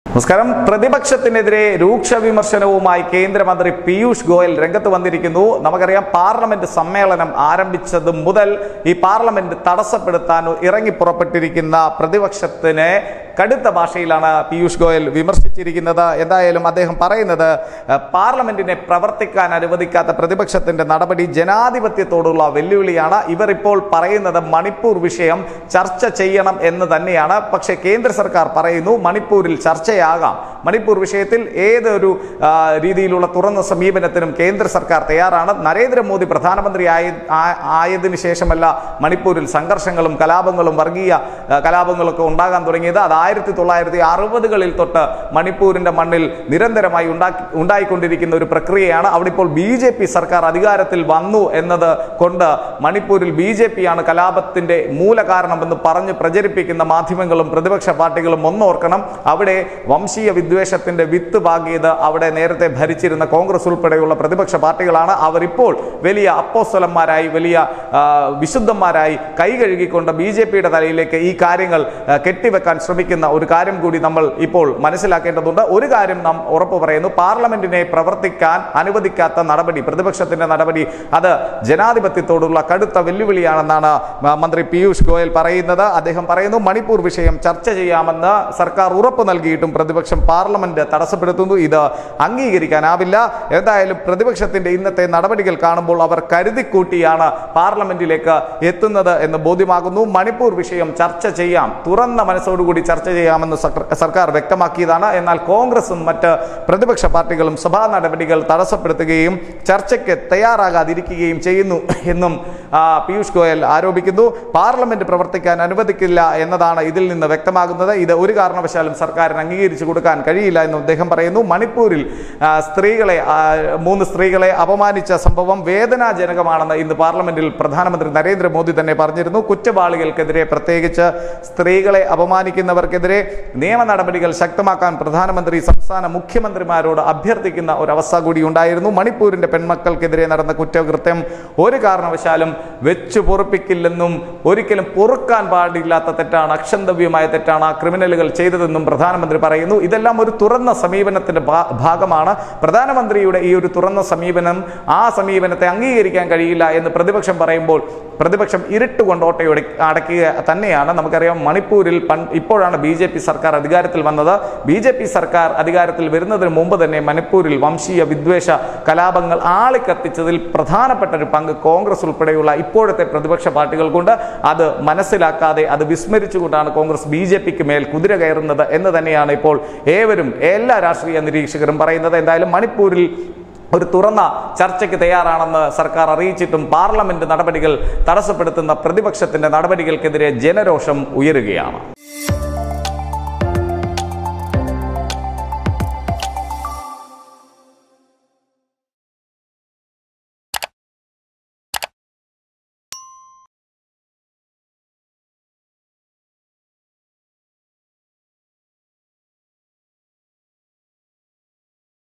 നമസ്കാരം പ്രതിപക്ഷത്തിനെതിരെ രൂക്ഷ വിമർശനവുമായി കേന്ദ്രമന്ത്രി പീയൂഷ് ഗോയൽ രംഗത്ത് വന്നിരിക്കുന്നു നമുക്കറിയാം പാർലമെന്റ് സമ്മേളനം ആരംഭിച്ചത് മുതൽ ഈ പാർലമെന്റ് തടസ്സപ്പെടുത്താൻ ഇറങ്ങി പുറപ്പെട്ടിരിക്കുന്ന പ്രതിപക്ഷത്തിനെ കടുത്ത ഭാഷയിലാണ് പീയൂഷ് ഗോയൽ വിമർശിച്ചിരിക്കുന്നത് എന്തായാലും അദ്ദേഹം പറയുന്നത് ഏഹ്, പാർലമെന്റിനെ പ്രവർത്തിക്കാൻ അനുവദിക്കാത്ത പ്രതിപക്ഷത്തിന്റെ നടപടി ജനാധിപത്യത്തോടുള്ള വെല്ലുവിളിയാണ് ഇവർ ഇപ്പോൾ പറയുന്നത് മണിപ്പൂർ വിഷയം ചർച്ച ചെയ്യണം എന്ന് തന്നെയാണ് പക്ഷേ കേന്ദ്ര സർക്കാർ പറയുന്നു മണിപ്പൂരിൽ ചർച്ചയാകാം മണിപ്പൂർ വിഷയത്തിൽ ഏതൊരു ആ, രീതിയിലുള്ള തുറന്ന സമീപനത്തിനും കേന്ദ്ര സർക്കാർ തയ്യാറാണ് നരേന്ദ്രമോദി പ്രധാനമന്ത്രി ആയ ആ- ആയതിനു ശേഷമല്ല മണിപ്പൂരിൽ സംഘർഷങ്ങളും കലാപങ്ങളും വർഗീയ ആ, കലാപങ്ങളൊക്കെ ഉണ്ടാകാൻ തുടങ്ങിയത് അത് ആയിരത്തി തൊള്ളായിരത്തി അറുപതുകളിൽ തൊട്ട് മണിപ്പൂരിന്റെ മണ്ണിൽ നിരന്തരമായി ഉണ്ടാക്കി ഉണ്ടായിക്കൊണ്ടിരിക്കുന്ന ഒരു പ്രക്രിയയാണ് അവിടെ ഇപ്പോൾ ബി ജെ പി സർക്കാർ അധികാരത്തിൽ വന്നു എന്നത് കൊണ്ട് മണിപ്പൂരിൽ ബി ജെ പി ആണ് കലാപത്തിന്റെ മൂലകാരണമെന്ന് പറഞ്ഞ് പ്രചരിപ്പിക്കുന്ന മാധ്യമങ്ങളും പ്രതിപക്ഷ പാർട്ടികളും ഒന്നോർക്കണം അവിടെ വംശീയ വിദ്വേഷത്തിന്റെ വിത്ത് പാകിയത് അവിടെ നേരത്തെ ഭരിച്ചിരുന്ന കോൺഗ്രസ് ഉൾപ്പെടെയുള്ള പ്രതിപക്ഷ പാർട്ടികളാണ് അവർ ഇപ്പോൾ വലിയ അപ്പോസ്തലന്മാരായി വലിയ ആ, വിശുദ്ധന്മാരായി കൈ കഴുകിക്കൊണ്ട് ബി ജെ പിയുടെ തലയിലേക്ക് ഈ കാര്യങ്ങൾ ആ, കെട്ടിവെക്കാൻ ശ്രമിക്കുന്ന ഒരു കാര്യം കൂടി നമ്മൾ ഇപ്പോൾ മനസ്സിലാക്കേണ്ടതുണ്ട് ഒരു കാര്യം നാം ഉറപ്പു പറയുന്നു പാർലമെന്റിനെ പ്രവർത്തിക്കാൻ അനുവദിക്കാത്ത നടപടി പ്രതിപക്ഷത്തിന്റെ നടപടി അത് ജനാധിപത്യത്തോടുള്ള കടുത്ത വെല്ലുവിളിയാണെന്നാണ് മ- മന്ത്രി പീയൂഷ് ഗോയൽ പറയുന്നത് അദ്ദേഹം പറയുന്നു മണിപ്പൂർ വിഷയം ചർച്ച ചെയ്യാമെന്ന് സർക്കാർ ഉറപ്പ് നൽകിയിട്ടും പ്രതിപക്ഷം പാർലമെന്റ് തടസ്സപ്പെടുത്തുന്നു ഇത് അംഗീകരിക്കാനാവില്ല എന്തായാലും പ്രതിപക്ഷത്തിന്റെ ഇന്നത്തെ നടപടികൾ കാണുമ്പോൾ അവർ കരുതിക്കൂട്ടിയാണ് പാർലമെന്റിലേക്ക് എത്തുന്നത് എന്ന് ബോധ്യമാകുന്നു മണിപ്പൂർ വിഷയം ചർച്ച ചെയ്യാം തുറന്ന മനസ്സോടുകൂടി ചർച്ച ചെയ്യാമെന്ന് സക്ര- സർക്കാർ വ്യക്തമാക്കിയതാണ് എന്നാൽ കോൺഗ്രസും മറ്റ് പ്രതിപക്ഷ പാർട്ടികളും സഭാ നടപടികൾ തടസ്സപ്പെടുത്തുകയും ചർച്ചയ്ക്ക് തയ്യാറാകാതിരിക്കുകയും ചെയ്യുന്നു എന്നും ആ, പീയൂഷ് ഗോയൽ ആരോപിക്കുന്നു പാർലമെന്റ് പ്രവർത്തിക്കാൻ അനുവദിക്കില്ല എന്നതാണ് ഇതിൽ നിന്ന് വ്യക്തമാകുന്നത് ഇത് ഒരു കാരണവശാലും സർക്കാരിന് അംഗീകരിച്ചു കൊടുക്കാൻ കഴിയില്ല എന്നും അദ്ദേഹം പറയുന്നു മണിപ്പൂരിൽ ആ, സ്ത്രീകളെ ആ, മൂന്ന് സ്ത്രീകളെ അപമാനിച്ച സംഭവം വേദനാജനകമാണെന്ന് ഇന്ന് പാർലമെന്റിൽ പ്രധാനമന്ത്രി നരേന്ദ്രമോദി തന്നെ പറഞ്ഞിരുന്നു കുറ്റവാളികൾക്കെതിരെ പ്രത്യേകിച്ച് സ്ത്രീകളെ അപമാനിക്കുന്നവർക്കെതിരെ നിയമ നടപടികൾ ശക്തമാക്കാൻ പ്രധാനമന്ത്രി സംസ്ഥാന മുഖ്യമന്ത്രിമാരോട് അഭ്യർത്ഥിക്കുന്ന ഒരവസ്ഥ കൂടി ഉണ്ടായിരുന്നു മണിപ്പൂരിന്റെ പെൺമക്കൾക്കെതിരെ നടന്ന കുറ്റകൃത്യം ഒരു കാരണവശാലും വെച്ചു പൊറുപ്പിക്കില്ലെന്നും ഒരിക്കലും പൊറുക്കാൻ പാടില്ലാത്ത തെറ്റാണ് അക്ഷന്തവ്യമായ തെറ്റാണ് ആ ക്രിമിനലുകൾ ചെയ്തതെന്നും പ്രധാനമന്ത്രി പറയുന്നു ഇതെല്ലാം ഒരു തുറന്ന സമീപനത്തിന്റെ ഭാ- ഭാഗമാണ് പ്രധാനമന്ത്രിയുടെ ഈ ഒരു തുറന്ന സമീപനം ആ സമീപനത്തെ അംഗീകരിക്കാൻ കഴിയില്ല എന്ന് പ്രതിപക്ഷം പറയുമ്പോൾ പ്രതിപക്ഷം ഇരുട്ടുകൊണ്ട് ഓട്ടയൊടി അടയ്ക്കുക തന്നെയാണ് നമുക്കറിയാം മണിപ്പൂരിൽ പൺ ഇപ്പോഴാണ് ബി ജെ പി സർക്കാർ അധികാരത്തിൽ വന്നത് ബി ജെ പി സർക്കാർ അധികാരത്തിൽ വരുന്നതിന് മുമ്പ് തന്നെ മണിപ്പൂരിൽ വംശീയ വിദ്വേഷ കലാപങ്ങൾ ആളിക്കത്തിച്ചതിൽ പ്രധാനപ്പെട്ട ഒരു പങ്ക് കോൺഗ്രസ് ഉൾപ്പെടെയുള്ള ഇപ്പോഴത്തെ പ്രതിപക്ഷ പാർട്ടികൾക്കുണ്ട് അത് മനസ്സിലാക്കാതെ അത് വിസ്മരിച്ചുകൊണ്ടാണ് കോൺഗ്രസ് ബി ജെ പിക്ക് മേൽ കുതിര കയറുന്നത് എന്ന് തന്നെയാണ് ഇപ്പോൾ ഏവരും എല്ലാ രാഷ്ട്രീയ നിരീക്ഷകരും പറയുന്നത് എന്തായാലും മണിപ്പൂരിൽ ഒരു തുറന്ന ചർച്ചയ്ക്ക് തയ്യാറാണെന്ന് സർക്കാർ അറിയിച്ചിട്ടും പാർലമെന്റ് നടപടികൾ തടസ്സപ്പെടുത്തുന്ന പ്രതിപക്ഷത്തിന്റെ നടപടികൾക്കെതിരെ ജനരോഷം ഉയരുകയാണ്